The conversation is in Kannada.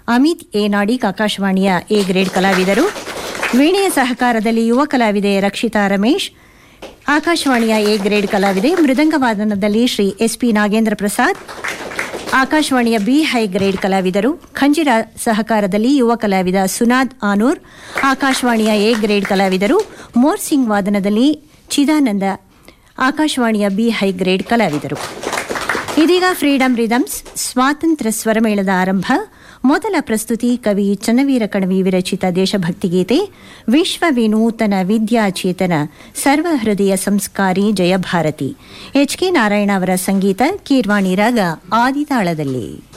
ಅಮಿತ್ ಎ ನಾಡಿಗ್ ಆಕಾಶವಾಣಿಯ ಎ ಗ್ರೇಡ್ ಕಲಾವಿದರು ವೀಣೆಯ ಸಹಕಾರದಲ್ಲಿ ಯುವ ಕಲಾವಿದೆ ರಕ್ಷಿತಾ ರಮೇಶ್ ಆಕಾಶವಾಣಿಯ ಎ ಗ್ರೇಡ್ ಕಲಾವಿದೆ ಮೃದಂಗ ವಾದನದಲ್ಲಿ ಶ್ರೀ ಎಸ್ಪಿ ನಾಗೇಂದ್ರ ಪ್ರಸಾದ್ ಆಕಾಶವಾಣಿಯ ಬಿ ಹೈ ಗ್ರೇಡ್ ಕಲಾವಿದರು ಖಂಜಿರ ಸಹಕಾರದಲ್ಲಿ ಯುವ ಕಲಾವಿದ ಸುನಾದ್ ಆನೂರ್ ಆಕಾಶವಾಣಿಯ ಎ ಗ್ರೇಡ್ ಕಲಾವಿದರು ಮೋರ್ ಸಿಂಗ್ ವಾದನದಲ್ಲಿ ಚಿದಾನಂದ ಆಕಾಶವಾಣಿಯ ಬಿ ಹೈ ಗ್ರೇಡ್ ಕಲಾವಿದರು ಇದೀಗ ಫ್ರೀಡಂ ರಿದಮ್ಸ್ ಸ್ವಾತಂತ್ರ್ಯ ಸ್ವರಮೇಳದ ಆರಂಭ ಮೊದಲ ಪ್ರಸ್ತುತಿ ಕವಿ ಚನ್ನವೀರ ಕಣವಿ ವಿರಚಿತ ದೇಶಭಕ್ತಿ ಗೀತೆ ವಿಶ್ವ ವಿನೂತನ ವಿದ್ಯಾಚೇತನ ಸರ್ವಹೃದಯ ಸಂಸ್ಕಾರಿ ಜಯಭಾರತಿ ಎಚ್ ಕೆ ನಾರಾಯಣ ಅವರ ಸಂಗೀತ ಕೀರ್ವಾಣಿ ರಾಗ ಆದಿತಾಳದಲ್ಲಿ